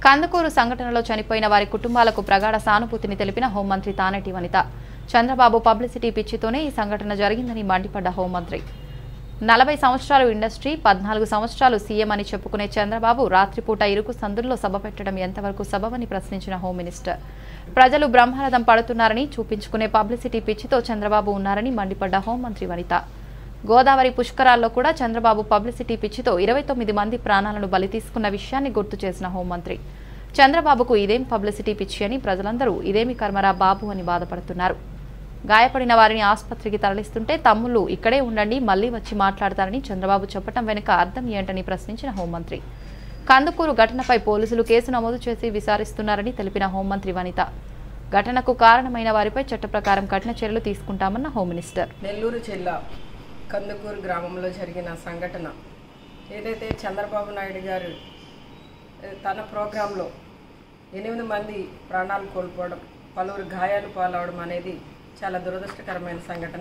కందుకూరు సంఘటనలో చనిపోయిన వారి కుటుంబాలకు ప్రగాఢ సానుభూతిని తెలిపిన హోంమంత్రి తానేటి వనిత చంద్రబాబు పబ్లిసిటీ పిచ్చితోనే ఈ సంఘటన జరిగిందని మండిపడ్డ హోంమంత్రి నలభై సంవత్సరాలు ఇండస్ట్రీ పద్నాలుగు సంవత్సరాలు సీఎం అని చెప్పుకునే చంద్రబాబు రాత్రిపూట ఇరుకు సందుల్లో సభ పెట్టడం ఎంతవరకు సబబని ప్రశ్నించిన హోం మినిస్టర్ ప్రజలు బ్రహ్మరథం పడుతున్నారని చూపించుకునే పబ్లిసిటీ పిచ్చితో చంద్రబాబు ఉన్నారని మండిపడ్డ హోంమంత్రి వనిత గోదావరి పుష్కరాల్లో కూడా చంద్రబాబు పబ్లిసిటీ పిచ్చితో ఇరవై తొమ్మిది మంది ప్రాణాలను బలి తీసుకున్న విషయాన్ని గుర్తు చేసిన హోంమంత్రి చంద్రబాబుకు ఇదేం పబ్లిసిటీ పిచ్చి అని ప్రజలందరూ ఇదేమి కర్మరా బాబు అని బాధపడుతున్నారు గాయపడిన వారిని ఆసుపత్రికి తరలిస్తుంటే తమ్ముళ్ళు ఇక్కడే ఉండండి మళ్లీ వచ్చి మాట్లాడతారని చంద్రబాబు చెప్పడం వెనుక అర్థం ఏంటని ప్రశ్నించిన హోంమంత్రి కందుకూరు ఘటనపై పోలీసులు కేసు నమోదు చేసి విచారిస్తున్నారని తెలిపిన హోంమంత్రి వనిత ఘటనకు కారణమైన వారిపై చట్ట ప్రకారం కఠిన చర్యలు తీసుకుంటామన్న హోం మినిస్టర్ నెల్లూరు జిల్లా కందుకూరు గ్రామంలో జరిగిన సంఘటన ఏదైతే చంద్రబాబు నాయుడు గారు ఏ, తన ప్రోగ్రాంలో ఎనిమిది మంది ప్రాణాలు కోల్పోవడం పలువురు గాయాలు పాలవడం అనేది చాలా దురదృష్టకరమైన సంఘటన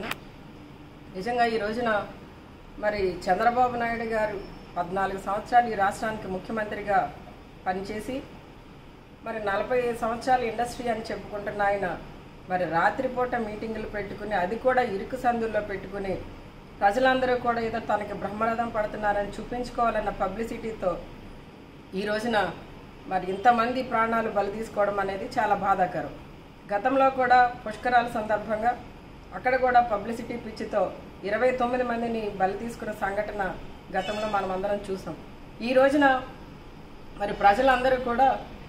నిజంగా ఈ రోజున మరి చంద్రబాబు నాయుడు గారు పద్నాలుగు సంవత్సరాలు ఈ రాష్ట్రానికి ముఖ్యమంత్రిగా పనిచేసి మరి నలభై సంవత్సరాల ఇండస్ట్రీ అని చెప్పుకుంటున్న ఆయన మరి రాత్రిపూట మీటింగులు పెట్టుకుని అది కూడా ఇరుకు సందుల్లో పెట్టుకుని ప్రజలందరూ కూడా ఏదో తనకి బ్రహ్మరథం పడుతున్నారని చూపించుకోవాలన్న పబ్లిసిటీతో ఈ రోజున మరి ఇంతమంది ప్రాణాలు బలి తీసుకోవడం అనేది చాలా బాధాకరం గతంలో కూడా పుష్కరాల సందర్భంగా అక్కడ కూడా పబ్లిసిటీ పిచ్చితో ఇరవై తొమ్మిది మందిని బలి తీసుకున్న సంఘటన గతంలో మనం అందరం చూసాం ఈ రోజున మరి ప్రజలందరూ కూడా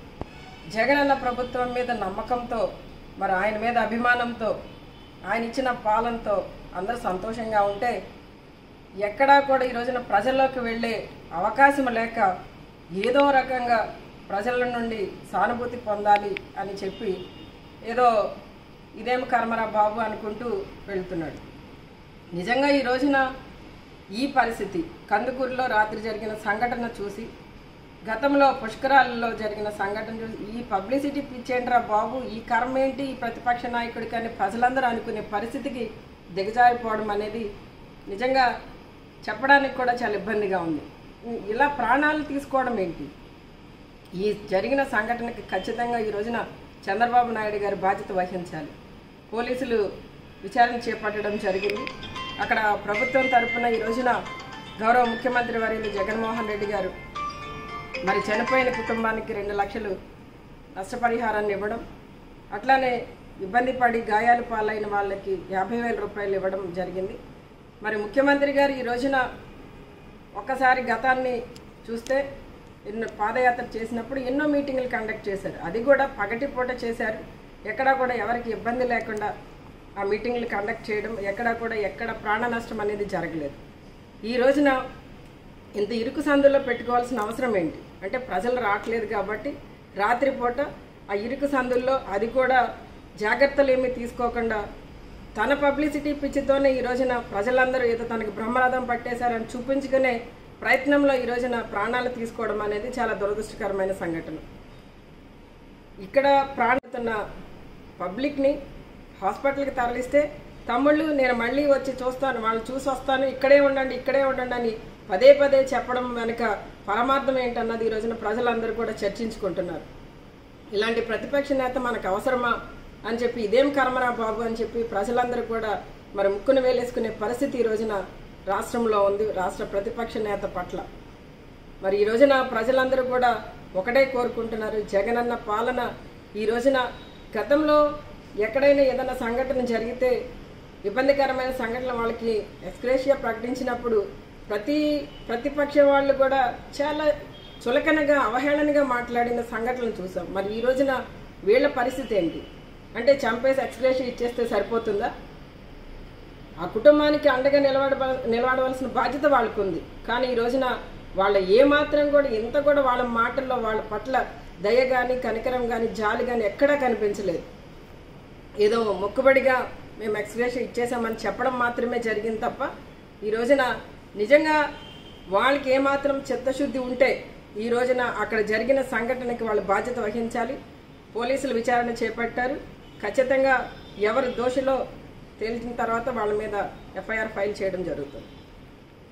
జగనన్న ప్రభుత్వం మీద నమ్మకంతో మరి ఆయన మీద అభిమానంతో ఆయన ఇచ్చిన పాలనతో అందరూ సంతోషంగా ఉంటే ఎక్కడా కూడా ఈ రోజున ప్రజల్లోకి వెళ్ళే అవకాశం లేక ఏదో రకంగా ప్రజల నుండి సానుభూతి పొందాలి అని చెప్పి ఏదో ఇదేం కర్మరా బాబు అనుకుంటూ వెళ్తున్నాడు నిజంగా ఈ రోజున ఈ పరిస్థితి కందుకూరులో రాత్రి జరిగిన సంఘటన చూసి గతంలో పుష్కరాలలో జరిగిన సంఘటన చూసి ఈ పబ్లిసిటీ పిచ్చేంట్రా బాబు ఈ కర్మ ఏంటి ఈ ప్రతిపక్ష నాయకుడికి అని ప్రజలందరూ అనుకునే పరిస్థితికి దిగజారిపోవడం అనేది నిజంగా చెప్పడానికి కూడా చాలా ఇబ్బందిగా ఉంది ఇలా ప్రాణాలు తీసుకోవడం ఏంటి ఈ జరిగిన సంఘటనకి ఖచ్చితంగా ఈ రోజున చంద్రబాబు నాయుడు గారు బాధ్యత వహించాలి పోలీసులు విచారణ చేపట్టడం జరిగింది అక్కడ ప్రభుత్వం తరపున ఈ రోజున గౌరవ ముఖ్యమంత్రి వర్యులు జగన్మోహన్ రెడ్డి గారు మరి చనిపోయిన కుటుంబానికి రెండు లక్షలు నష్టపరిహారాన్ని ఇవ్వడం అట్లానే ఇబ్బంది పడి గాయాలు పాలైన వాళ్ళకి యాభై వేల రూపాయలు ఇవ్వడం జరిగింది మరి ముఖ్యమంత్రి గారు ఈ రోజున ఒక్కసారి గతాన్ని చూస్తే ఎన్నో పాదయాత్ర చేసినప్పుడు ఎన్నో మీటింగులు కండక్ట్ చేశారు అది కూడా పగటిపూట చేశారు ఎక్కడా కూడా ఎవరికి ఇబ్బంది లేకుండా ఆ మీటింగ్లు కండక్ట్ చేయడం ఎక్కడా కూడా ఎక్కడ ప్రాణ నష్టం అనేది జరగలేదు ఈ రోజున ఇంత ఇరుకు సందుల్లో పెట్టుకోవాల్సిన అవసరం ఏంటి అంటే ప్రజలు రావట్లేదు కాబట్టి రాత్రిపూట ఆ ఇరుకు సందుల్లో అది కూడా జాగ్రత్తలు ఏమీ తీసుకోకుండా తన పబ్లిసిటీ పిచ్చితోనే ఈ రోజున ప్రజలందరూ ఏదో తనకి బ్రహ్మరథం పట్టేశారని చూపించుకునే ప్రయత్నంలో ఈ రోజున ప్రాణాలు తీసుకోవడం అనేది చాలా దురదృష్టకరమైన సంఘటన ఇక్కడ ప్రాణతున్న పబ్లిక్ని హాస్పిటల్కి తరలిస్తే తమ్ముళ్ళు నేను మళ్ళీ వచ్చి చూస్తాను వాళ్ళు చూసి వస్తాను ఇక్కడే ఉండండి ఇక్కడే ఉండండి అని పదే పదే చెప్పడం వెనుక పరమార్థం ఏంటన్నది ఈ రోజున ప్రజలందరూ కూడా చర్చించుకుంటున్నారు ఇలాంటి ప్రతిపక్ష నేత మనకు అవసరమా అని చెప్పి ఇదేం కర్మరా బాబు అని చెప్పి ప్రజలందరూ కూడా మరి ముక్కును వేలేసుకునే పరిస్థితి ఈ రోజున రాష్ట్రంలో ఉంది రాష్ట్ర ప్రతిపక్ష నేత పట్ల మరి ఈ రోజున ప్రజలందరూ కూడా ఒకటే కోరుకుంటున్నారు జగనన్న పాలన ఈ రోజున గతంలో ఎక్కడైనా ఏదైనా సంఘటన జరిగితే ఇబ్బందికరమైన సంఘటన వాళ్ళకి ఎక్స్క్రేషియా ప్రకటించినప్పుడు ప్రతి ప్రతిపక్ష వాళ్ళు కూడా చాలా చులకనగా అవహేళనగా మాట్లాడిన సంఘటనలు చూసాం మరి ఈ రోజున వీళ్ళ పరిస్థితి ఏంటి అంటే చంపేసి ఎక్స్క్రేషియా ఇచ్చేస్తే సరిపోతుందా ఆ కుటుంబానికి అండగా నిలబడ నిలబడవలసిన బాధ్యత వాళ్ళకు ఉంది కానీ ఈ రోజున వాళ్ళ ఏ మాత్రం కూడా ఎంత కూడా వాళ్ళ మాటల్లో వాళ్ళ పట్ల దయ కానీ కనికరం కానీ జాలి కానీ ఎక్కడా కనిపించలేదు ఏదో మొక్కుబడిగా మేము ఎక్స్ప్రెషన్ ఇచ్చేసామని చెప్పడం మాత్రమే జరిగింది తప్ప ఈ రోజున నిజంగా వాళ్ళకి ఏమాత్రం చిత్తశుద్ధి ఉంటే ఈ రోజున అక్కడ జరిగిన సంఘటనకి వాళ్ళు బాధ్యత వహించాలి పోలీసులు విచారణ చేపట్టారు ఖచ్చితంగా ఎవరు దోషిలో తేల్చిన తర్వాత వాళ్ళ మీద ఎఫ్ఐఆర్ ఫైల్ చేయడం జరుగుతుంది